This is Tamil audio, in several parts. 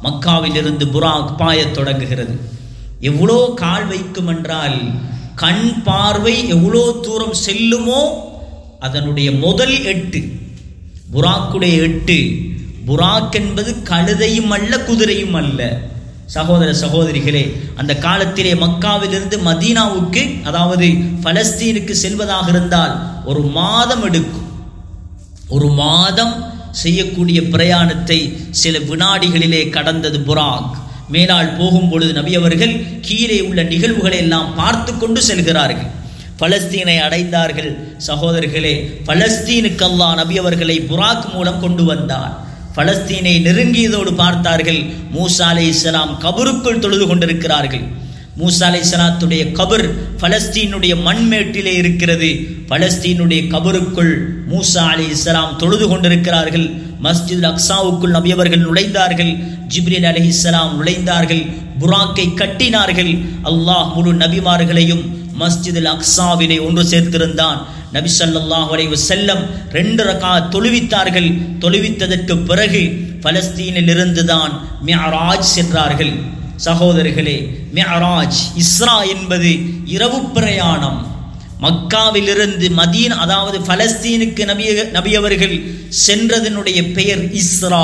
மக்காவிலிருந்து புராக் பாயத் தொடங்குகிறது எவ்வளோ கால் வைக்கும் என்றால் கண் பார்வை எவ்வளோ தூரம் செல்லுமோ அதனுடைய முதல் எட்டு புராக்குடைய எட்டு புராக் என்பது கழுதையும் அல்ல குதிரையும் அல்ல சகோதர சகோதரிகளே அந்த காலத்திலே மக்காவிலிருந்து மதீனாவுக்கு அதாவது பலஸ்தீனுக்கு செல்வதாக இருந்தால் ஒரு மாதம் எடுக்கும் ஒரு மாதம் செய்யக்கூடிய பிரயாணத்தை சில வினாடிகளிலே கடந்தது புராக் மேலால் போகும் பொழுது நபி அவர்கள் கீழே உள்ள நிகழ்வுகளை எல்லாம் பார்த்து கொண்டு செல்கிறார்கள் பலஸ்தீனை அடைந்தார்கள் சகோதரர்களே பலஸ்தீனுக்கு அல்லாஹ் நபி அவர்களை புராக் மூலம் கொண்டு வந்தார் பலஸ்தீனை நெருங்கியதோடு பார்த்தார்கள் மூசா அலை இஸ்லாம் கபருக்குள் தொழுது கொண்டிருக்கிறார்கள் மூசா அலை இஸ்லாத்துடைய கபர் பலஸ்தீனுடைய மண்மேட்டிலே இருக்கிறது பலஸ்தீனுடைய கபருக்குள் மூசா அலி இஸ்லாம் தொழுது கொண்டிருக்கிறார்கள் மஸ்ஜித் அக்ஸாவுக்குள் நபியவர்கள் நுழைந்தார்கள் ஜிப்ரில் அலி இஸ்லாம் நுழைந்தார்கள் புராக்கை கட்டினார்கள் அல்லாஹ் முழு நபிமார்களையும் மஸ்ஜித் அக்ஸாவிலே ஒன்று சேர்த்திருந்தான் நபி ஸல்லல்லாஹு அலைஹி வஸல்லம் ரெண்டு ரகா தொழுவித்தார்கள் தொழுவித்ததற்கு பிறகு பலஸ்தீனில் இருந்துதான் மிஅராஜ் சென்றார்கள் சகோதரர்களே மிஅராஜ் இஸ்ரா என்பது இரவு பிரயாணம் மக்காவிலிருந்து மதீன் அதாவது பலஸ்தீனுக்கு நபிய நபியவர்கள் சென்றதனுடைய பெயர் இஸ்ரா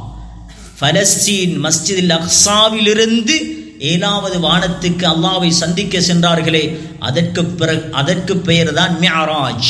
பலஸ்தீன் மஸ்ஜிதில் அக்ஸாவிலிருந்து ஏழாவது வானத்துக்கு அல்லாவை சந்திக்க சென்றார்களே அதற்கு பிறகு அதற்கு பெயர் தான் மியராஜ்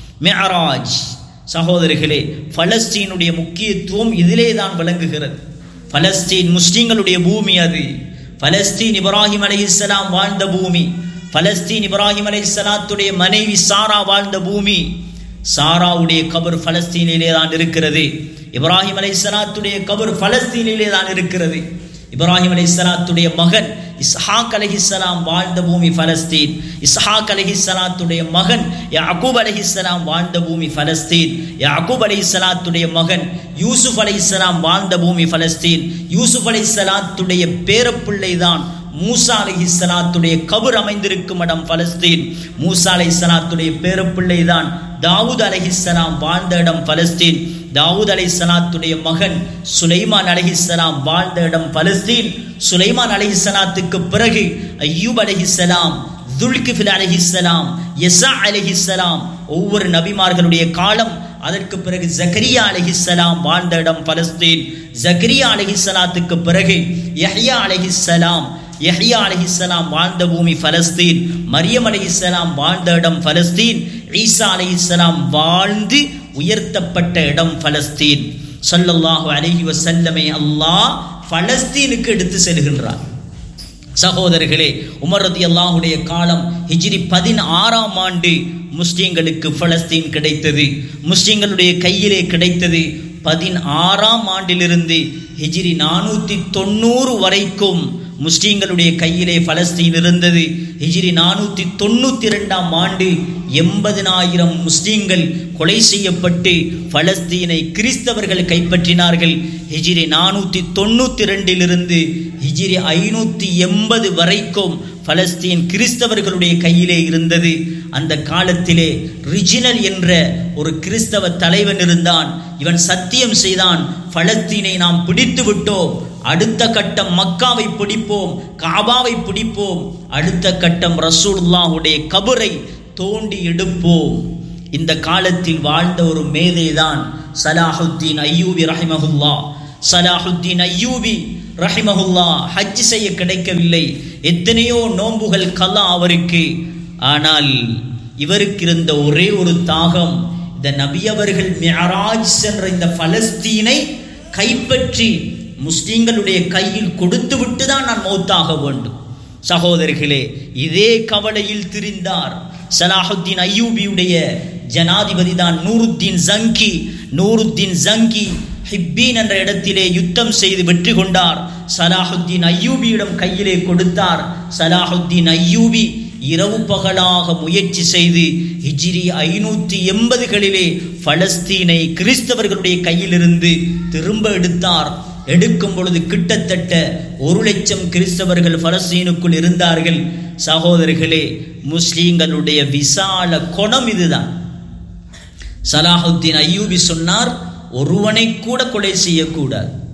மியராஜ் சகோதரிகளே பலஸ்தீனுடைய முக்கியத்துவம் இதிலே தான் விளங்குகிறது பலஸ்தீன் முஸ்லிம்களுடைய பூமி அது பலஸ்தீன் இப்ராஹிம் அலைஹிஸ்ஸலாம் வாழ்ந்த பூமி பலஸ்தீன் இப்ராஹிம் அலைஹிஸ்ஸலாத்துடைய மனைவி சாரா வாழ்ந்த பூமி சாராவுடைய கபர் பலஸ்தீனிலே தான் இருக்கிறது இப்ராஹிம் அலைஹிஸ்ஸலாத்துடைய கபர் பலஸ்தீனிலே தான் இருக்கிறது இப்ராஹிம் அலைஹிஸ்ஸலாத்துடைய மகன் இஸ்ஹாக் அலைஹிஸ்ஸலாம் வாழ்ந்த பூமி பலஸ்தீன் இஸ்ஹாக் அலைஹிஸ்ஸலாத்துடைய மகன் யாக்கூப் அலைஹிஸ்ஸலாம் வாழ்ந்த பூமி பலஸ்தீன் யாக்கூப் அலைஹிஸ்ஸலாத்துடைய மகன் யூசுப் அலைஹிஸ்ஸலாம் வாழ்ந்த பூமி பலஸ்தீன் யூசுப் அலைஹிஸ்ஸலாத்துடைய பேரப்பிள்ளை தான் மூசா அலைஹிஸ்ஸலாத்துடைய கபர் அமைந்திருக்கும் இடம் பலஸ்தீன் மூசா அலைஹிஸ்ஸலாத்துடைய பேரப்பிள்ளை தான் தாவூத் அலைஹிஸ்ஸலாம் வாழ்ந்த இடம் பலஸ்தீன் தாவூத் அலைஹிஸ்ஸலாத்துடைய மகன் சுலைமான் அலைஹிஸ்ஸலாம் வாழ்ந்த இடம் பலஸ்தீன் சுலைமான் அலைஹிஸ்ஸலாத்துக்கு பிறகு ஐயூப் அலைஹிஸ்ஸலாம் துல்கிஃபில் அலைஹிஸ்ஸலாம் யசா அலைஹிஸ்ஸலாம் ஒவ்வொரு நபிமார்களுடைய காலம் அதற்கு பிறகு ஜக்கரியா அலைஹிஸ்ஸலாம் வாழ்ந்த இடம் பலஸ்தீன் ஜக்கரியா அலைஹிஸ்ஸலாத்துக்கு பிறகு யஹ்யா அலைஹிஸ்ஸலாம் யஹ்யா அலைஹிஸ்ஸலாம் வாழ்ந்த பூமி பலஸ்தீன் மரியம் அலைஹிஸ்ஸலாம் வாழ்ந்த இடம் பலஸ்தீன் ஈசா அலைஹிஸ்ஸலாம் வாழ்ந்து உயர்த்தப்பட்ட இடம் பலஸ்தீன் ஸல்லல்லாஹு அலைஹி வஸல்லமை அல்லாஹ் பலஸ்தீனுக்கு எடுத்து செல்கின்றார் சகோதரர்களே உமர் ரதி அல்லாஹுடைய காலம் ஹிஜ்ரி பதினாறாம் ஆண்டு முஸ்லிம்களுக்கு பலஸ்தீன் கிடைத்தது முஸ்லிம்களுடைய கையிலே கிடைத்தது பதினாறாம் ஆண்டிலிருந்து ஹிஜ்ரி நானூற்றி தொண்ணூறு வரைக்கும் முஸ்லிம்களுடைய கையிலே பலஸ்தீன் இருந்தது ஹிஜ்ரி நானூற்றி தொண்ணூற்றி ரெண்டாம் ஆண்டு எண்பதினாயிரம் முஸ்லிம்கள் கொலை செய்யப்பட்டு பலஸ்தீனை கிறிஸ்தவர்கள் கைப்பற்றினார்கள் ஹிஜ்ரி நானூற்றி தொண்ணூற்றி ரெண்டிலிருந்து ஹிஜ்ரி ஐநூற்றி எண்பது வரைக்கும் பலஸ்தீன் கிறிஸ்தவர்களுடைய கையிலே இருந்தது அந்த காலத்திலே ரிஜினல் என்ற ஒரு கிறிஸ்தவ தலைவன் இருந்தான் இவன் சத்தியம் செய்தான் பலஸ்தீனை நாம் பிடித்து விட்டோம் அடுத்த கட்டம் மக்காவை பிடிப்போம் காபாவை பிடிப்போம் அடுத்த கட்டம் ரசூலுல்லாஹுடைய கபரை தோண்டி எடுப்போம் இந்த காலத்தில் வாழ்ந்த ஒரு மேதைதான் சலாஹுத்தீன் ஐயூபி ரஹிமஹுல்லா சலாஹுத்தீன் ஐயூபி ரஹிமஹுல்லா ஹஜ் செய்ய கிடைக்கவில்லை எத்தனையோ நோன்புகள் கலா அவருக்கு ஆனால் இவருக்கு இருந்த ஒரே ஒரு தாகம் இந்த நபி அவர்கள் மியராஜ் சென்ற இந்த பலஸ்தீனை கைப்பற்றி முஸ்லிம்களுடைய கையில் கொடுத்து விட்டு தான் நான் மௌத்தாக வேண்டும் சகோதரர்களே இதே கவலையில் திரிந்தார் சலாஹுத்தீன் ஐயூபியுடைய ஜனாதிபதி தான் நூருத்தீன் ஜங்கி நூருத்தீன் ஜங்கி ஹிப்பீன் என்ற இடத்திலே யுத்தம் செய்து வெற்றி கொண்டார் சலாஹுத்தீன் ஐயூபியிடம் கையிலே கொடுத்தார் சலாஹுத்தீன் ஐயூபி இரவு பகலாக முயற்சி செய்து ஹிஜ்ரி ஐநூற்றி எண்பதுகளிலே பலஸ்தீனை கிறிஸ்தவர்களுடைய கையிலிருந்து திரும்ப எடுத்தார் எடுக்கும் பொழுது கிட்டத்தட்ட ஒரு லட்சம் கிறிஸ்தவர்கள் பலஸ்தீனுக்குள் இருந்தார்கள் சகோதரர்களே முஸ்லீம்களுடைய விசால குணம் இதுதான் சலாஹுத்தீன் ஐயூபி சொன்னார் ஒருவனை கூட கொலை செய்யக்கூடாது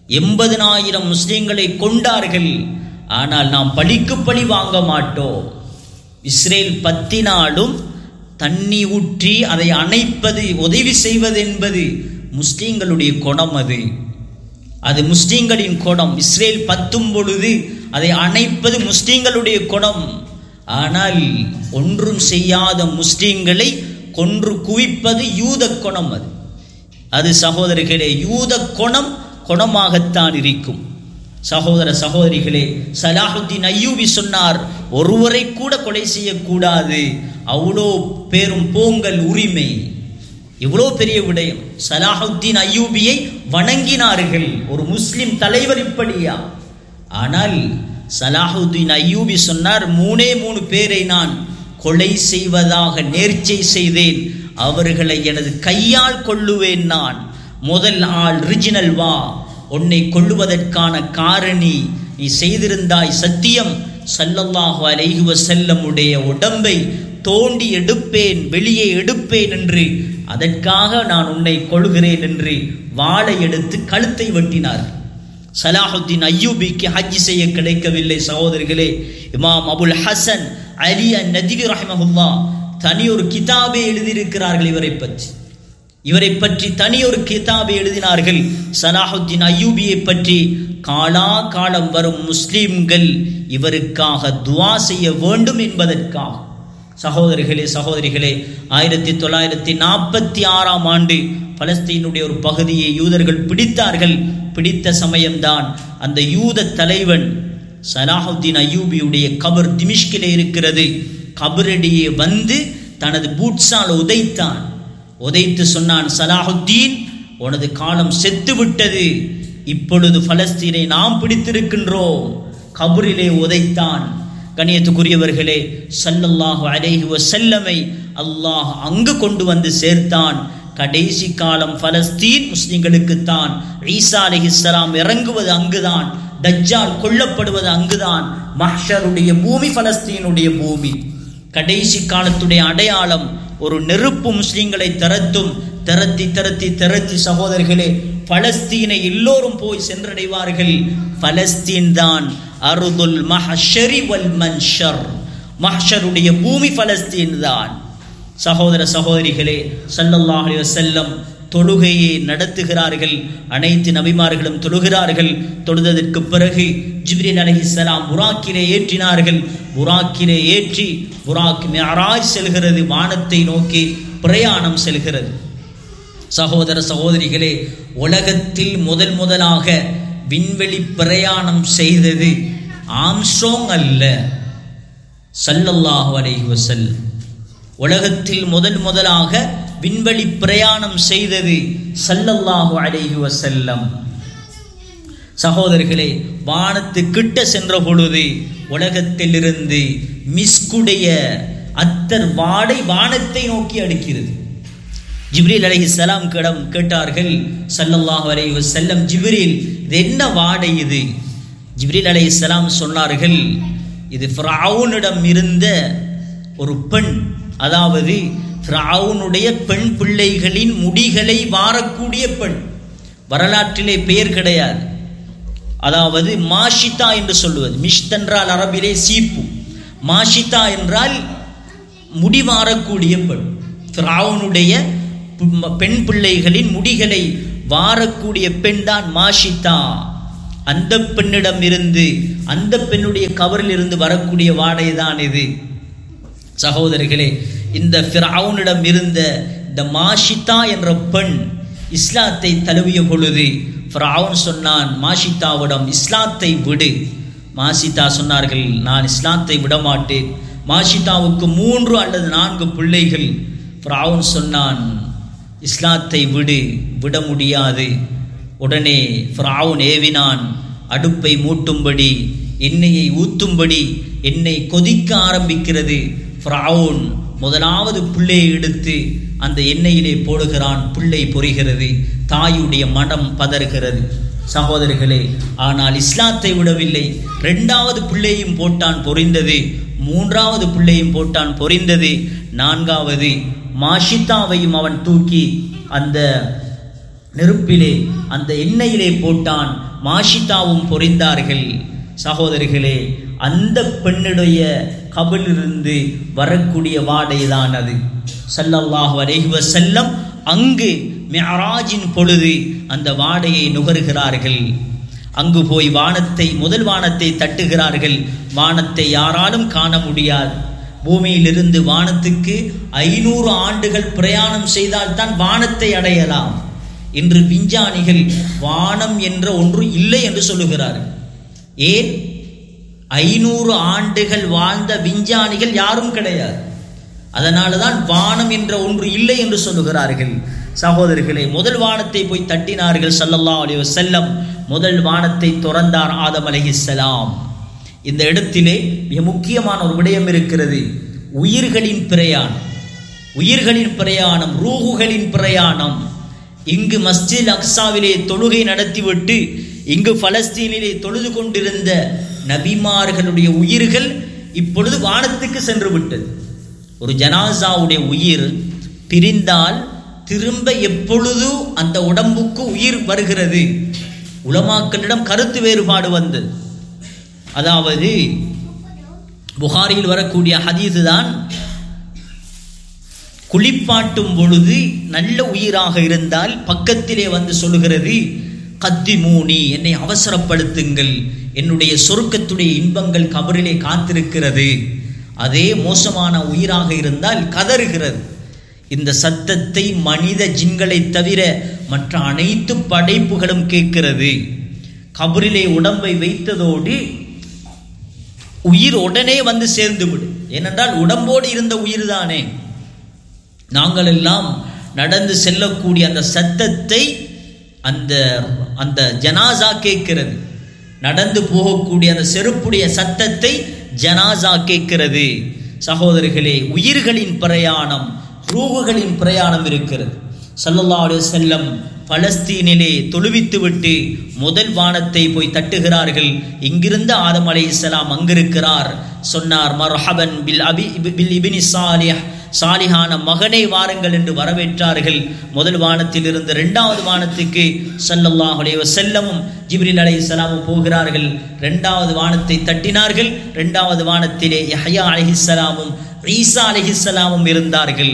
எண்பதனாயிரம் முஸ்லிம்களை கொண்டார்கள் ஆனால் நாம் பழிக்கு பழி வாங்க மாட்டோம் இஸ்ரேல் பத்தினாலும் தண்ணி ஊற்றி அதை அணைப்பது உதவி செய்வது என்பது முஸ்லிம்களுடைய குணம் அது அது முஸ்லிம்களின் குணம் இஸ்ரேல் பத்தும் பொழுது அதை அணைப்பது முஸ்லிம்களுடைய குணம் ஆனால் ஒன்றும் செய்யாத முஸ்லிம்களை கொன்று குவிப்பது யூத குணம் அது அது சகோதரர்களே யூத குணம் குணமாகத்தான் இருக்கும் சகோதர சகோதரிகளே சலாஹுத்தீன் ஐயூபி சொன்னார் ஒருவரை கூட கொலை செய்யக்கூடாது அவ்வளோ பேரும் போங்கல் உரிமை இவ்வளோ பெரிய விடயம் சலாஹுத்தீன் ஐயூபியை வணங்கினார்கள் ஒரு முஸ்லிம் தலைவர் இப்படியா ஆனால் சலாஹுத்தீன் ஐயூபி சொன்னார் மூணே மூணு பேரை நான் கொலை செய்வதாக நேர்ச்சை செய்தேன் அவர்களை எனது கையால் கொள்ளுவேன் நான் முதல் ஆள் ரிஜினல் வா உன்னை கொள்ளுவதற்கான காரணி நீ செய்திருந்தாய் சத்தியம் சல்லல்லாஹு அலைஹி வஸல்லமுடைய உடம்பை தோண்டி எடுப்பேன் வெளியே எடுப்பேன் என்று அதற்காக நான் உன்னை கொள்கிறேன் என்று வாளை எடுத்து கழுத்தை வெட்டினார் சலாஹுத்தீன் ஐயூபிக்கு ஹஜ் செய்ய கிடைக்கவில்லை சகோதரிகளே இமாம் அபுல் ஹசன் அலி அன் நதிவி ரஹமஹுல்லா தனி ஒரு கிதாபே எழுதியிருக்கிறார்கள் இவரை பற்றி இவரை பற்றி தனி ஒரு கிதாபை எழுதினார்கள் சலாஹுத்தீன் ஐயூபியை பற்றி காலா காலம் வரும் முஸ்லிம்கள் இவருக்காக துவா செய்ய வேண்டும் என்பதற்காக சகோதரிகளே சகோதரிகளே ஆயிரத்தி தொள்ளாயிரத்தி நாற்பத்தி ஆறாம் ஆண்டு பலஸ்தீனுடைய ஒரு பகுதியை யூதர்கள் பிடித்தார்கள் பிடித்த சமயம்தான் அந்த யூத தலைவன் சலாஹுத்தீன் ஐயூபியுடைய கபர் திமிஷ்கிலே இருக்கிறது கபரடியே வந்து தனது பூட்ஸால் உதைத்தான் உதைத்து சொன்னான் சலாஹுத்தீன் உனது காலம் செத்து விட்டது இப்பொழுது பலஸ்தீனை நாம் பிடித்திருக்கின்றோம் கபரிலே உதைத்தான் கணியத்துக்குரியவர்களே சல்லல்லாஹு அலைஹி வசல்லமை அல்லாஹ் அங்கு கொண்டு வந்து சேர்த்தான் கடைசி காலம் பலஸ்தீன் முஸ்லிம்களுக்குத்தான் ஈசா அலிஹிஸ்லாம் இறங்குவது அங்குதான் தஜ்ஜால் கொல்லப்படுவது அங்குதான் மஹ்ஷருடைய பூமி பலஸ்தீனுடைய பூமி கடைசி காலத்துடைய அடையாளம் ஒரு நெருப்பு முஸ்லிம்களை திரத்தும் திரத்தி திரத்தி திரத்தி சகோதரர்களே பலஸ்தீனை எல்லோரும் போய் சென்றடைவார்கள் பலஸ்தீன் தான் அருதுல் மஹஷரி வல் மன்ஷர் மஹ்ஷருடைய பூமி பலஸ்தீன் தான் சகோதர சகோதரிகளே சல்லல்லாஹ் அலைஹி வஸல்லம் தொழுகையை நடத்துகிறார்கள் அனைத்து நபிமார்களும் தொழுகிறார்கள் தொழுததற்கு பிறகு ஜிப்ரீல் அலைஹிஸ்ஸலாம் புராக்கிலே ஏற்றினார்கள் புராக்கிலே ஏற்றி புராக் மியராஜ் செல்கிறது வானத்தை நோக்கி பிரயாணம் செல்கிறது சகோதர சகோதரிகளே உலகத்தில் முதல் முதலாக விண்வெளி பிரயாணம் செய்தது ஆம்ஸ்ட்ரோங் அல்ல சல்லல்லாஹு அலைஹி வஸல்லம் உலகத்தில் முதல் முதலாக விண்வெளி பிரயாணம் செய்தது சல்லல்லாஹு அலைஹி வஸல்லம் சகோதரர்களே வானத்து கிட்ட சென்ற பொழுது உலகத்திலிருந்து மிஸ்குடைய அத்தர் வாடை வானத்தை நோக்கி அடிக்கிறது ஜிப்ரீல் அலைஹி சலாம் கிடம் கேட்டார்கள் சல்லல்லாஹு அலைஹி வஸல்லம் ஜிப்ரீல் இது என்ன வாடை இது ஜிப்ரீல் அலைஹி சலாம் சொன்னார்கள் இது ஃபிரௌனிடம் இருந்த ஒரு பெண் அதாவது ஃபிரௌனுடைய பெண் பிள்ளைகளின் முடிகளை வாரக்கூடிய பெண் வரலாற்றிலே பெயர் கிடையாது அதாவது மாஷிதா என்று சொல்லுவது மிஷ்த் என்றால் அரபிலே சீப்பு மாஷிதா என்றால் முடிவாரக்கூடிய பெண் ஃபிரௌனுடைய பெண் பிள்ளைகளின் முடிகளை வாரக்கூடிய பெண் தான் மாஷிதா அந்த பெண்ணிடம் இருந்து அந்த பெண்ணுடைய கவரில் இருந்து வரக்கூடிய வாடை தான் இது சகோதரர்களே இந்த ஃபிரௌனிடம் இருந்த இந்த மாஷிதா என்ற பெண் இஸ்லாத்தை தழுவிய பொழுது ஃபிரௌன் சொன்னான் மாஷிதாவிடம் இஸ்லாத்தை விடு மாஷிதா சொன்னார்கள் நான் இஸ்லாத்தை விட மாட்டேன் மாஷிதாவுக்கு மூன்று அல்லது நான்கு பிள்ளைகள் ஃபிரௌன் சொன்னான் இஸ்லாத்தை விடு விட முடியாது உடனே ஃபிரௌன் ஏவினான் அடுப்பை மூட்டும்படி எண்ணெயை ஊத்தும்படி எண்ணெய் கொதிக்க ஆரம்பிக்கிறது ஃப்ரௌன் முதலாவது பிள்ளையை எடுத்து அந்த எண்ணெயிலே போடுகிறான் பிள்ளை பொரிகிறது தாயுடைய மனம் பதறுகிறது சகோதரர்களே ஆனால் இஸ்லாத்தை விடவில்லை ரெண்டாவது பிள்ளையும் போட்டான் பொரிந்தது மூன்றாவது பிள்ளையும் போட்டான் பொரிந்தது நான்காவது மாஷித்தாவையும் அவன் தூக்கி அந்த நெருப்பிலே அந்த எண்ணெயிலே போட்டான் மாஷிதாவும் பொறிந்தார்கள் சகோதரிகளே அந்த பெண்ணுடைய கபிலிருந்து வரக்கூடிய வாடை தான் அது சல்லல்லாஹு அலைஹி வஸல்லம் அங்கு மிஅராஜின் பொழுது அந்த வாடையை நுகர்கிறார்கள் அங்கு போய் வானத்தை முதல் வானத்தை தட்டுகிறார்கள் வானத்தை யாராலும் காண முடியாது பூமியிலிருந்து வானத்துக்கு ஐநூறு ஆண்டுகள் பிரயாணம் செய்தால்தான் வானத்தை அடையலாம் இன்று விஞ்ஞானிகள் வானம் என்ற ஒன்று இல்லை என்று சொல்லுகிறார்கள் ஏன் ஐநூறு ஆண்டுகள் வாழ்ந்த விஞ்ஞானிகள் யாரும் கிடையாது அதனால தான் வானம் என்ற ஒன்று இல்லை என்று சொல்லுகிறார்கள் சகோதரர்களே முதல் வானத்தை போய் தட்டினார்கள் சல்லல்லா அலி வசல்லம் முதல் வானத்தை துறந்தார் ஆதம் அலைஹிஸ்ஸலாம் இந்த இடத்திலே மிக முக்கியமான ஒரு விடயம் இருக்கிறது உயிர்களின் பிரயாணம் உயிர்களின் பிரயாணம் ரூகுகளின் பிரயாணம் இங்கு மஸ்ஜித் அக்ஸாவிலே தொழுகை நடத்திவிட்டு இங்கு பலஸ்தீனிலே தொழுது கொண்டிருந்த நபிமார்களுடைய உயிர்கள் இப்பொழுது வானத்துக்கு சென்று விட்டது ஒரு ஜனாசாவுடைய உயிர் பிரிந்தால் திரும்ப எப்பொழுது அந்த உடம்புக்கு உயிர் வருகிறது உலமாக்களிடம் கருத்து வேறுபாடு வந்தது அதாவது புகாரியில் வரக்கூடிய ஹதீது தான் குளிப்பாட்டும் பொழுது நல்ல உயிராக இருந்தால் பக்கத்திலே வந்து சொல்லுகிறது கத்தி மூனி என்னை அவசரப்படுத்துங்கள் என்னுடைய சொருக்கத்துடைய இன்பங்கள் கபரிலே காத்திருக்கிறது அதே மோசமான உயிராக இருந்தால் கதறுகிறது இந்த சத்தத்தை மனித ஜின்களை தவிர மற்ற அனைத்து படைப்புகளும் கேட்கிறது கபரிலே உடம்பை வைத்ததோடு உயிர் உடனே வந்து சேர்ந்து விடும் ஏனென்றால் உடம்போடு இருந்த உயிர் தானே நாங்கள் எல்லாம் நடந்து செல்லக்கூடிய அந்த சத்தத்தை அந்த அந்த ஜனாசா கேட்கிறது நடந்து போகக்கூடிய அந்த செருப்புடைய சத்தத்தை ஜனாசா கேட்கிறது சகோதரிகளே உயிர்களின் பிரயாணம் ரூகுகளின் பிரயாணம் இருக்கிறது சல்லல்லா அலைஹி வஸல்லம் பலஸ்தீனிலே தொழுவித்து விட்டு முதல் வானத்தை போய் தட்டுகிறார்கள் இங்கிருந்து ஆதம் அலைஹிஸ்ஸலாம் அங்கிருக்கிறார் சொன்னார் மர்ஹபன் பில் அபி பில் இபினி சாலிஹ் சாலிஹான மகனை வாருங்கள் என்று வரவேற்றார்கள் முதல் வானத்தில் இருந்து இரண்டாவது வானத்துக்கு சல்லல்லாஹு அலைஹி வஸல்லமும் ஜிப்ரில் அலைஹிஸ்ஸலாமும் போகிறார்கள் இரண்டாவது வானத்தை தட்டினார்கள் இரண்டாவது வானத்திலே யஹ்யா அலைஹிஸ்ஸலாமும் ஈசா அலைஹிஸ்ஸலாமும் இருந்தார்கள்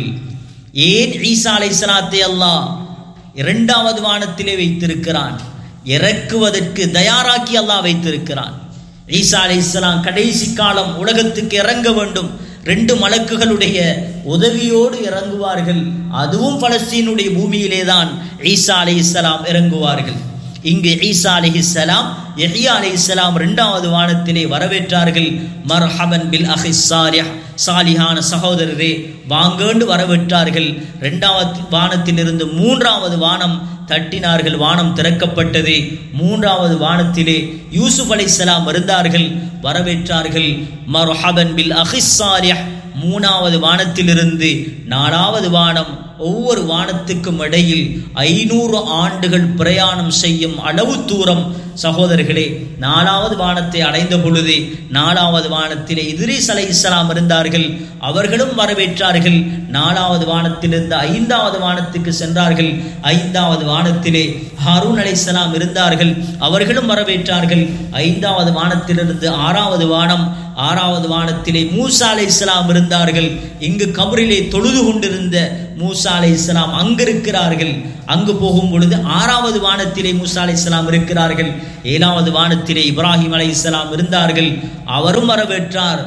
ஏன் ஈசா அலைஹிஸ்ஸலாத்தை அல்லாஹ் இரண்டாவது வானத்திலே வைத்திருக்கிறான் இறக்குவதற்கு தயாராக்கி அல்லாஹ் வைத்திருக்கிறான் ஈசா அலைஹிஸ்ஸலாம் கடைசி காலம் உலகத்துக்கு இறங்க வேண்டும் ரெண்டு மலக்குகளுடைய உதவியோடு இறங்குவார்கள் அதுவும் பலஸ்தீனுடைய பூமியிலே தான் ஈசா அலைஹிஸ்ஸலாம் இறங்குவார்கள் இங்கு ஈசா அலிஹிஸ்ஸலாம் யஹ்யா அலிஹிஸ்ஸலாம் இரண்டாவது வானத்திலே வரவேற்றார்கள் மர்ஹபன் பில் அஹி சாலிஹ் சாலிஹான சகோதரரே வாங்கேண்டு வரவேற்றார்கள் இரண்டாவது வானத்திலிருந்து மூன்றாவது வானம் தட்டினார்கள் வானம் திறக்கப்பட்டது மூன்றாவது வானத்திலே யூசுப் அலைஹிஸ்ஸலாம் இருந்தார்கள் வரவேற்றார்கள் மர்ஹபன் பில் அஹி சாலிஹ் மூணாவது வானத்திலிருந்து நாலாவது வானம் ஒவ்வொரு வானத்துக்கும் இடையில் ஐநூறு ஆண்டுகள் பிரயாணம் செய்யும் அளவு தூரம் சகோதரர்களே நாலாவது வானத்தை அடைந்த பொழுது நாலாவது வானத்திலே இதிரிஸ் அலை இஸ்லாம் இருந்தார்கள் அவர்களும் வரவேற்றார்கள் நாலாவது வானத்திலிருந்து ஐந்தாவது வானத்துக்கு சென்றார்கள் ஐந்தாவது வானத்திலே ஹாரூன் அலை இஸ்லாம் இருந்தார்கள் அவர்களும் வரவேற்றார்கள் ஐந்தாவது வானத்திலிருந்து ஆறாவது வானம் ஆறாவது வானத்திலே மூசா அலை இஸ்லாம் இருந்தார்கள் இங்கு கபரிலே தொழுது கொண்டிருந்த மூசா அலை இஸ்லாம் அங்கு இருக்கிறார்கள் அங்கு போகும் பொழுது ஆறாவது வானத்திலே மூசா அலை இஸ்லாம் இருக்கிறார்கள் ஏழாவது வானத்திலே இப்ராஹிம் அலை இஸ்லாம் இருந்தார்கள் அவரும் வரவேற்றார்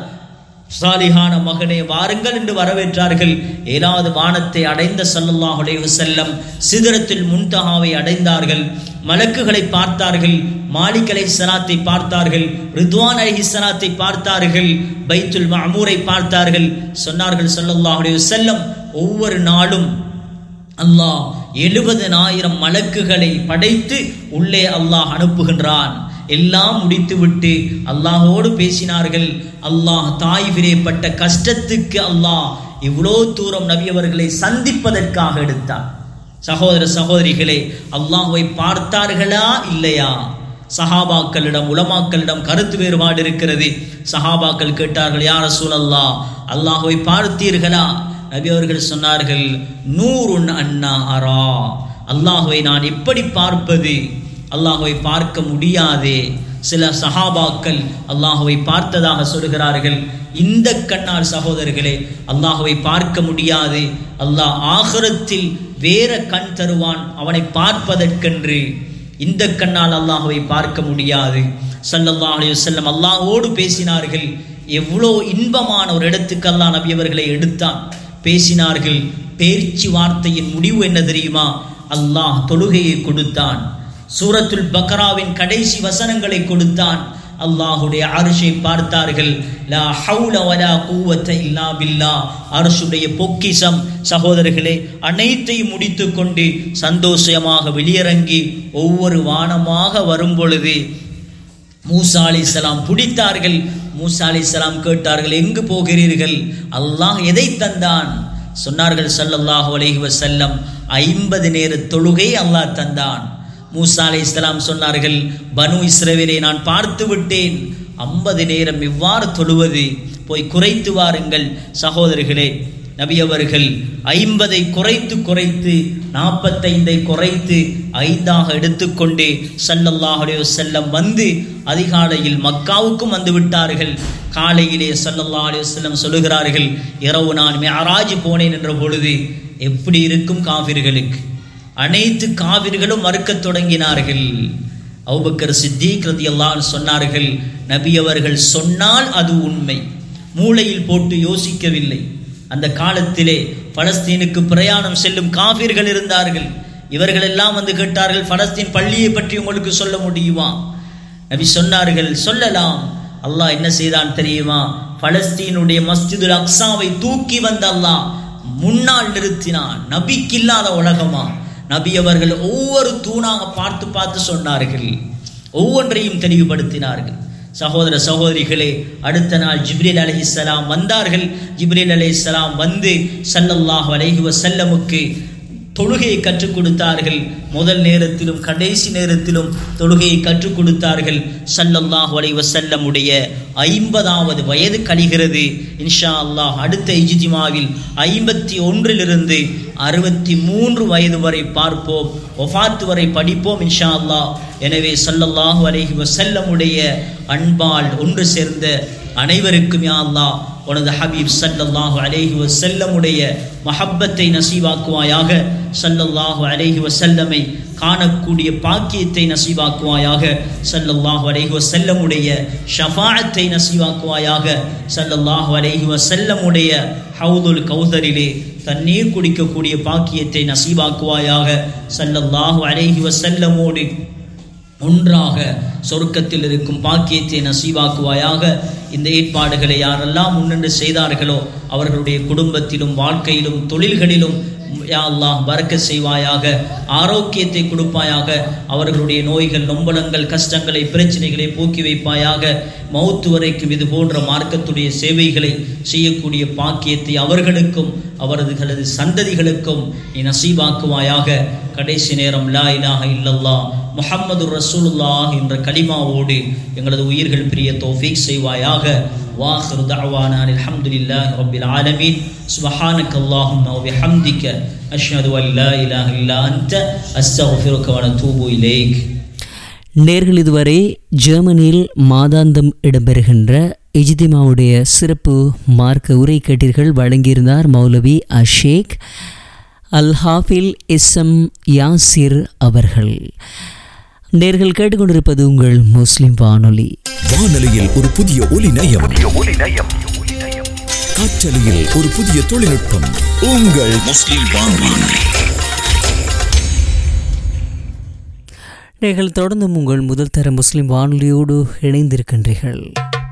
சாலிஹான மகனே வாருங்கள் என்று வரவேற்றார்கள் ஏழாவது வானத்தை அடைந்த சல்லல்லாஹு அலைஹி வஸல்லம் சிதறத்தில் முன்தஹாவை அடைந்தார்கள் மலக்குகளை பார்த்தார்கள் மாலிக் அலை சலாத்தை பார்த்தார்கள் ரித்வான் அலி சலாத்தை பார்த்தார்கள் பைத்துல் மஅமூரை பார்த்தார்கள் சொன்னார்கள் சல்லல்லாஹு அலைஹி வஸல்லம் ஒவ்வொரு நாளும் அல்லாஹ் எழுபதனாயிரம் மலக்குகளை படைத்து உள்ளே அல்லாஹ் அனுப்புகின்றான் எல்லாம் முடித்துவிட்டு அல்லாஹோடு பேசினார்கள் அல்லாஹ் தாய்விரே பட்ட கஷ்டத்துக்கு அல்லாஹ் இவ்வளோ தூரம் நபி அவர்களை சந்திப்பதற்காக எடுத்தார் சகோதர சகோதரிகளே அல்லாஹ்வை பார்த்தார்களா இல்லையா சஹாபாக்களிடம் உலமாக்களிடம் கருத்து வேறுபாடு இருக்கிறது சஹாபாக்கள் கேட்டார்கள் யார் சூழல்லா அல்லாஹ்வை பார்த்தீர்களா நபி அவர்கள் சொன்னார்கள் நூறுன் அண்ணா அரா அல்லாஹுவை நான் எப்படி பார்ப்பது அல்லாஹுவை பார்க்க முடியாதே சில சஹாபாக்கள் அல்லாஹுவை பார்த்ததாக சொல்கிறார்கள் இந்த கண்ணால் சகோதரர்களே அல்லாஹுவை பார்க்க முடியாது அல்லாஹ் ஆகரத்தில் வேற கண் தருவான் அவனை பார்ப்பதற்கென்று இந்த கண்ணால் அல்லாஹுவை பார்க்க முடியாது சல்லல்லாஹு அலைஹி வஸல்லம் அல்லாஹ்வோடு பேசினார்கள் எவ்வளோ இன்பமான ஒரு இடத்துக்கு அல்லாஹ் நபி அவர்களை எடுத்தான் பேசினார்கள் பேச்சு வார்த்தையின் முடிவு என்ன தெரியுமா அல்லாஹ் தொழுகையை கொடுத்தான் சூரத்துல் பக்ராவின் கடைசி வசனங்களை கொடுத்தான் அல்லாஹுடைய அரிசை பார்த்தார்கள் லா ஹவுல வலா கூவத்த இல்லா பில்லா அரசுடைய பொக்கிசம் சகோதரர்களே அனைத்தையும் முடித்துக்கொண்டு சந்தோஷமாக வெளியிறங்கி ஒவ்வொரு வானமாக வரும் பொழுது மூசா அலிஸ்லாம் பிடித்தார்கள் மூசா அலிஸ்லாம் கேட்டார்கள் எங்கு போகிறீர்கள் அல்லாஹ் எதை தந்தான் சொன்னார்கள் ஸல்லல்லாஹு அலைஹி வஸல்லம் ஐம்பது நேர தொழுகை அல்லாஹ் தந்தான் மூசா அலை இஸ்லாம் சொன்னார்கள் பனு இஸ்ரவேலை நான் பார்த்து விட்டேன் ஐம்பது நேரம் எவ்வாறு தொழுவது போய் குறைத்து வாருங்கள் சகோதரர்களே நபி அவர்கள் ஐம்பதை குறைத்து குறைத்து நாற்பத்தைந்தை குறைத்து ஐந்தாக எடுத்துக்கொண்டு சல்லல்லாஹு அலைஹி வஸல்லம் வந்து அதிகாலையில் மக்காவுக்கும் வந்து விட்டார்கள் காலையிலே சல்லல்லாஹு அலைஹி வஸல்லம் சொல்லுகிறார்கள் இரவு நான் மிஅராஜ் போனேன் என்ற பொழுது எப்படி இருக்கும் காவிர்களுக்கு அனைத்து காவிர்களும் மறுக்கத் தொடங்கினார்கள் அவுபக்கர் சித்திக் ரதியல்லாஹு சொன்னார்கள் நபி அவர்கள் சொன்னால் அது உண்மை மூளையில் போட்டு யோசிக்கவில்லை அந்த காலத்திலே பலஸ்தீனுக்கு பிரயாணம் செல்லும் காபிர்கள் இருந்தார்கள் இவர்கள் எல்லாம் வந்து கேட்டார்கள் பலஸ்தீன் பள்ளியை பற்றி உங்களுக்கு சொல்ல முடியுமா நபி சொன்னார்கள் சொல்லலாம் அல்லாஹ் என்ன செய்தான் தெரியுமா பலஸ்தீனுடைய மஸ்ஜிதுல் அக்ஸாவை தூக்கி வந்த அல்லாஹ் முன்னால் நிறுத்தினான் நபிக்கு இல்லாத உலகமா நபி அவர்கள் ஒவ்வொரு தூணாக பார்த்து பார்த்து சொன்னார்கள் ஒவ்வொன்றையும் தெளிவுபடுத்தினார்கள் சகோதர சகோதரிகளே அடுத்த நாள் ஜிப்ரீல் அலைஹிஸ்ஸலாம் வந்தார்கள் ஜிப்ரீல் அலைஹிஸ்ஸலாம் வந்து ஸல்லல்லாஹு அலைஹி வஸல்லமுக்கு தொழுகையை கற்றுக் கொடுத்தார்கள் முதல் நேரத்திலும் கடைசி நேரத்திலும் தொழுகையை கற்றுக் கொடுத்தார்கள் ஸல்லல்லாஹு அலைஹி வஸல்லமுடைய ஐம்பதாவது வயது கழிகிறது இன்ஷா அல்லாஹ் அடுத்த இஜ்திமாவில் ஐம்பத்தி ஒன்றிலிருந்து அறுபத்தி மூன்று வயது வரை பார்ப்போம் ஒஃபாத்து வரை படிப்போம் இன்ஷா அல்லாஹ் எனவே ஸல்லல்லாஹு அலைஹி வஸல்லமுடைய அன்பால் ஒன்று சேர்ந்த அனைவருக்கும் யா அல்லாஹ் உனது ஹபீப் ஸல்லல்லாஹு அலைஹி வஸல்லமுடைய மஹப்பத்தை நசீவாக்குவாயாக ஸல்லல்லாஹு அலைஹி வஸல்லமை காணக்கூடிய பாக்கியத்தை நசீவாக்குவாயாக ஸல்லல்லாஹு அலைஹி வஸல்லமுடைய ஷஃபாஅத்தை நசீவாக்குவாயாக ஸல்லல்லாஹு அலைஹி வஸல்லமுடைய ஹவுதுல் கௌதரிலே தண்ணீர் குடிக்கக்கூடிய பாக்கியத்தை நசீவாக்குவாயாக ஸல்லல்லாஹு அலைஹி வஸல்லமோடு ஒன்றாக சொர்க்கத்தில் இருக்கும் பாக்கியத்தை நசீவாக்குவாயாக இந்த ஏற்பாடுகளை யாரெல்லாம் முன்னின்று செய்தார்களோ அவர்களுடைய குடும்பத்திலும் வாழ்க்கையிலும் தொழில்களிலும் யா அல்லாஹ் பறக்க செய்வாயாக ஆரோக்கியத்தை கொடுப்பாயாக அவர்களுடைய நோய்கள் நொம்பலங்கள் கஷ்டங்களை பிரச்சனைகளை போக்கி வைப்பாயாக மௌத்து வரைக்கும் இது போன்ற மார்க்கத்துடைய சேவைகளை செய்யக்கூடிய பாக்கியத்தை அவர்களுக்கும் அவரதுகளது சந்ததிகளுக்கும் நீ நசீபாக்குவாயாக கடைசி நேரம் லா இலாஹ இல்லல்லாஹ் முஹம்மது ரசூலுல்லாஹ் என்ற கலிமாவோடு எங்களது உயிர்கள் பிரிய தௌஃபீக் செய்வாயாக வாஹிரு தஅவானா அல்ஹம்துலில்லாஹி ரப்பில் ஆலமீன் சுப்ஹானக அல்லாஹும்ம வ பிஹம்திக அஷ்ஹது அன் லா இலாஹ இல்லா அன்த அஸ்தக்ஃபிருக வ அத்தூபு இலைக் நேர்கள் இதுவரை ஜெர்மனியில் மாதாந்தம் இடம்பெறுகின்ற இஜ்திமாவுடைய சிறப்பு மார்க்க உரை கேட்டீர்கள் வழங்கியிருந்தார் மௌலவி அஷேக் அல் ஹாஃபில் எஸ்எம் யாசிர் அவர்கள் நேர்கள் கேட்டுக்கொண்டிருப்பது உங்கள் முஸ்லிம் வானொலி வானொலியில் ஒரு புதிய ஒலி நயம் காற்றலையில் ஒரு புதிய தொழில்நுட்பம் உங்கள் முஸ்லிம் வானொலி நீங்கள் தொடர்ந்தும் உங்கள் முதல் தர முஸ்லிம் வானொலியோடு இணைந்திருக்கின்றீர்கள்